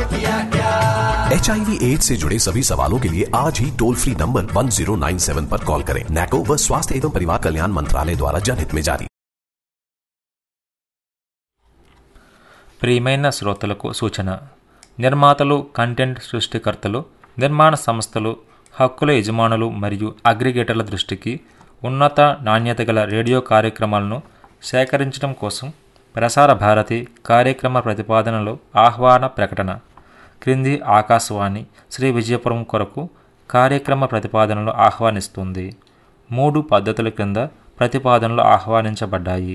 H AIDS से जुड़े सभी सवालों के लिए आज ही टोल फ्री नंबर 1097 पर कॉल करें नैको व स्वास्थ्य एवं परिवार कल्याण मंत्रालय द्वारा जनहित में जारी ప్రియమైన శ్రోతలకు సూచన నిర్మాతలు కంటెంట్ సృష్టికర్తలు నిర్మాణ సంస్థలు హక్కుల యజమానులు మరియు అగ్రిగేటర్ల దృష్టికి ఉన్నత నాణ్యత గల రేడియో కార్యక్రమాలను సేకరించడం కోసం ప్రసార భారతి కార్యక్రమ ప్రతిపాదనలో ఆహ్వాన ప్రకటన క్రింది ఆకాశవాణి శ్రీ విజయపురం కొరకు కార్యక్రమ ప్రతిపాదనలు ఆహ్వానిస్తుంది మూడు పద్ధతుల క్రింద ప్రతిపాదనలు ఆహ్వానించబడ్డాయి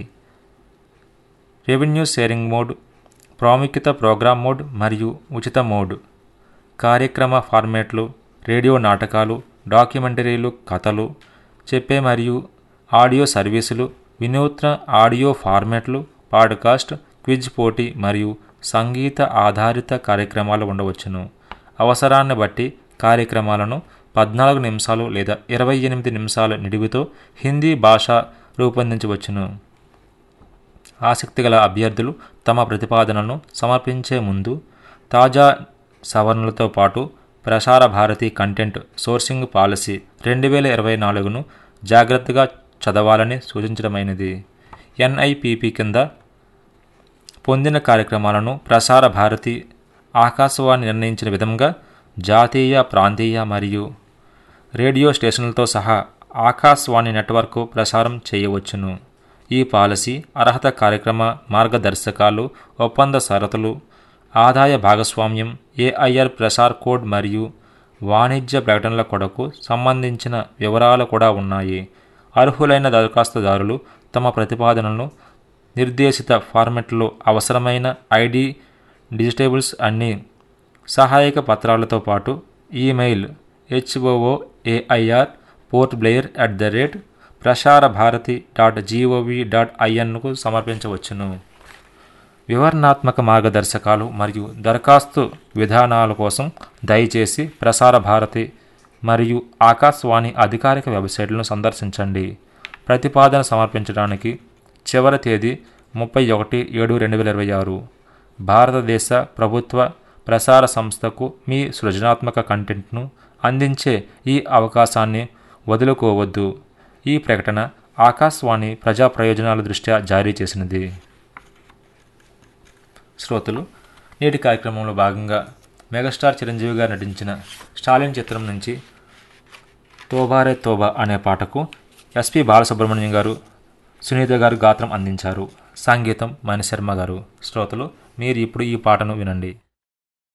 రెవెన్యూ షేరింగ్ మోడ్ ప్రాముఖ్యత ప్రోగ్రామ్ మోడ్ మరియు ఉచిత మోడ్ కార్యక్రమ ఫార్మేట్లు రేడియో నాటకాలు డాక్యుమెంటరీలు కథలు చెప్పే మరియు ఆడియో సర్వీసులు వినూత్న ఆడియో ఫార్మాట్లు పాడ్కాస్ట్ క్విజ్ పోటీ మరియు సంగీత ఆధారిత కార్యక్రమాలు ఉండవచ్చును అవసరాన్ని బట్టి కార్యక్రమాలను పద్నాలుగు నిమిషాలు లేదా ఇరవై ఎనిమిది నిమిషాల నిడివితో హిందీ భాష రూపొందించవచ్చును ఆసక్తి గల అభ్యర్థులు తమ ప్రతిపాదనలను సమర్పించే ముందు తాజా సవరణలతో పాటు ప్రసార భారతి కంటెంట్ సోర్సింగ్ పాలసీ రెండు వేల ఇరవై నాలుగును జాగ్రత్తగా చదవాలని సూచించడమైనది ఎన్ఐపిపి కింద పొందిన కార్యక్రమాలను ప్రసార భారతి ఆకాశవాణి నిర్ణయించిన విధంగా జాతీయ ప్రాంతీయ మరియు రేడియో స్టేషన్లతో సహా ఆకాశవాణి నెట్వర్క్ ప్రసారం చేయవచ్చును ఈ పాలసీ అర్హత కార్యక్రమ మార్గదర్శకాలు ఒప్పంద షరతులు ఆదాయ భాగస్వామ్యం ఏఐఆర్ ప్రసార్ కోడ్ మరియు వాణిజ్య ప్రకటనల కొరకు సంబంధించిన వివరాలు కూడా ఉన్నాయి అర్హులైన దరఖాస్తుదారులు తమ ప్రతిపాదనలను నిర్దేశిత ఫార్మెట్లో అవసరమైన ఐడి డిజిటేబుల్స్ అన్ని సహాయక పత్రాలతో పాటు email HOO AIR Port Blair at the rate Prasar Bharati dot GOV dot ఐఎన్కు సమర్పించవచ్చును వివరణాత్మక మార్గదర్శకాలు మరియు దరఖాస్తు విధానాల కోసం దయచేసి ప్రసార భారతి మరియు ఆకాశవాణి అధికారిక వెబ్సైట్లను సందర్శించండి ప్రతిపాదన సమర్పించడానికి చివరి తేదీ ముప్పై ఒకటి ఏడు రెండు వేల ఇరవై ఆరు భారతదేశ ప్రభుత్వ ప్రసార సంస్థకు మీ సృజనాత్మక కంటెంట్ను అందించే ఈ అవకాశాన్ని వదులుకోవద్దు ఈ ప్రకటన ఆకాశవాణి ప్రజా ప్రయోజనాల దృష్ట్యా జారీ చేసినది శ్రోతలు నేటి కార్యక్రమంలో భాగంగా మెగాస్టార్ చిరంజీవి గారు నటించిన స్టాలిన్ చిత్రం నుంచి తోబారే తోబా అనే పాటకు ఎస్పి బాలసుబ్రహ్మణ్యం గారు సునీత గారు గాత్రం అందించారు సంగీతం మణిశర్మ గారు శ్రోతలు మీరు ఇప్పుడు ఈ పాటను వినండి